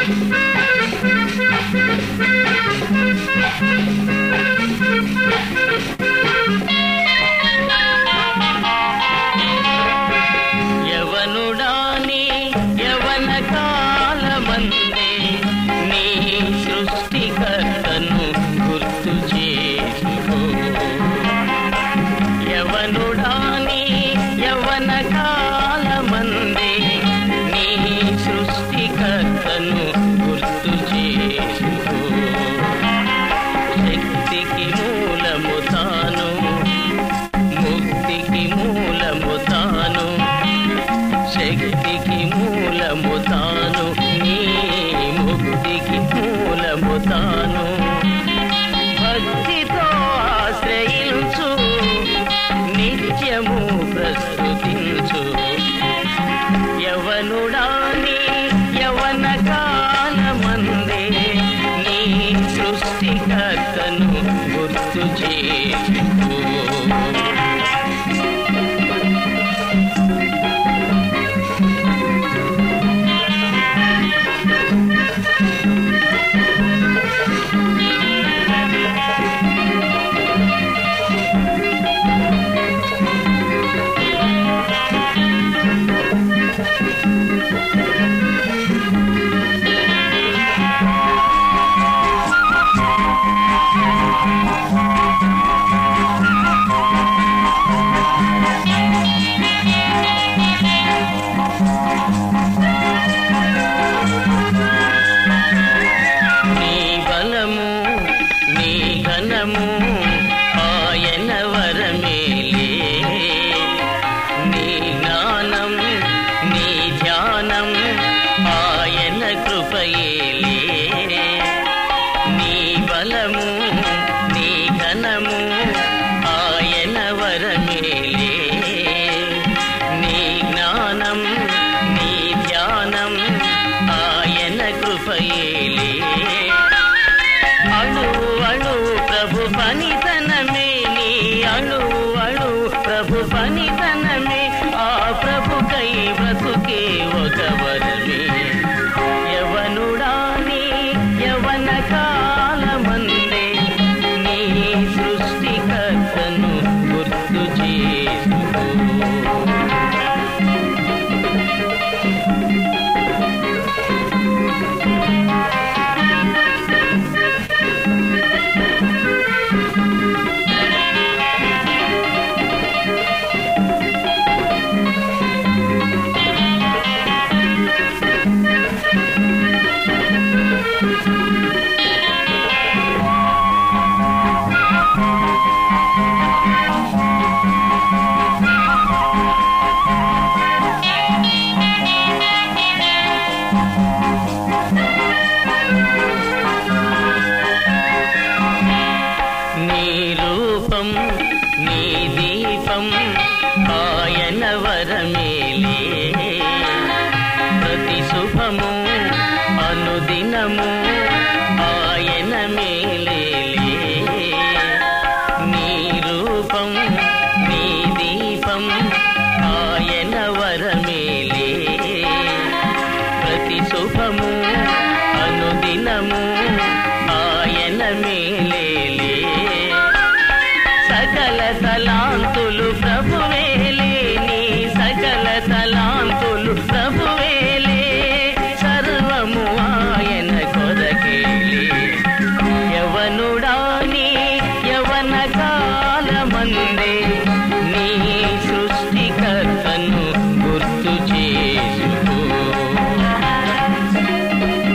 యవనుడాని యవన కాలమందే నీ సృష్టికర్తను గుర్తు చేసుకో యవనుడాని యవన కాలమందే నీ సృష్టికర్తను గుర్తు చేసుకో శక్తికి మూలము తాను ముక్తికి మూలము తాను శక్తికి మూలము తాను నీ ముక్తికి మూలము తాను భక్తితో ఆశ్రయించు నిత్యము ప్రస్తుతించు యవనుడాని యవన కాలమందే నీ సృష్టికర్తను గుర్తు చేసుకో నీ బలము నీ ఘనము ఆయన వరమేలే నీ జ్ఞానం నీ ధ్యానం ఆయన కృపయేలే నీ బలము నీ ఘనము ఆయన వరమేలే నీ జ్ఞానం నీ ధ్యానం ఆయన కృపయేలే అణు అణు ప్రభు పనితనమే నీ అణు అణు ప్రభు పనితనమే ఆ ప్రభు కై బ్రతుకే ఒక వరమే యవనుడాని యవన కాలమందే నీ సృష్టికర్తను గుర్తు చేసుకో నీ రూపం నీ దీపం ఆయన వరమేలే ప్రతి శుభము అనుదినము ఆయన మేలేలే నీ రూపం నీ దీపం ఆయన వరమేలే ప్రతి శుభము అనుదినము ఆయన మేలేలే సకల తలాంతులు ప్రభువేలే నీ సకల తలాంతులు ప్రభువేలే సర్వము ఆయన కొరకేలే యవనుడాని యవన కాలమందే నీ సృష్టికర్తను గుర్తు చేసుకో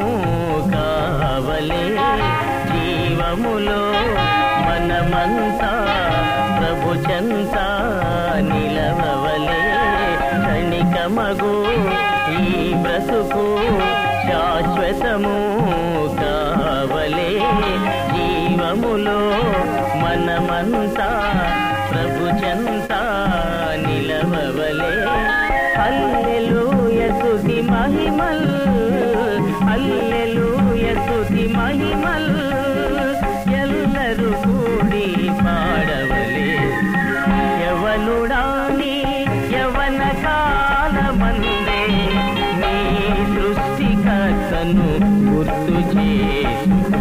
కావలే జీవములో మనమంతా ప్రభు చెంత నిలవవలే క్షణికమగు ఈ బ్రతుకు శాశ్వతము కావలే జీవములో మనమంతా ప్రభు చెంత నిలవవలే హల్లెలూయ స్తుతి మహిమల్ హల్లెలూయ స్తుతి మహిమల్ ఎల్లరూ కూడి పాడవలే యవనుడాని యవన కాలమందే నీ సృష్టికర్తను గుర్తు చేసుకో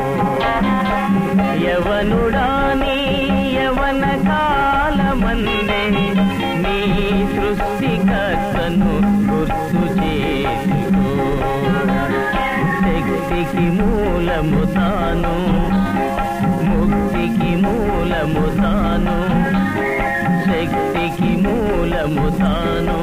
యవనుడాని యవన కాలమందే నీ సృష్టికర్తను గుర్తు చేసుకో శక్తికి మూలము తాను ముక్తికి మూలము తాను శక్తికి మూలము తాను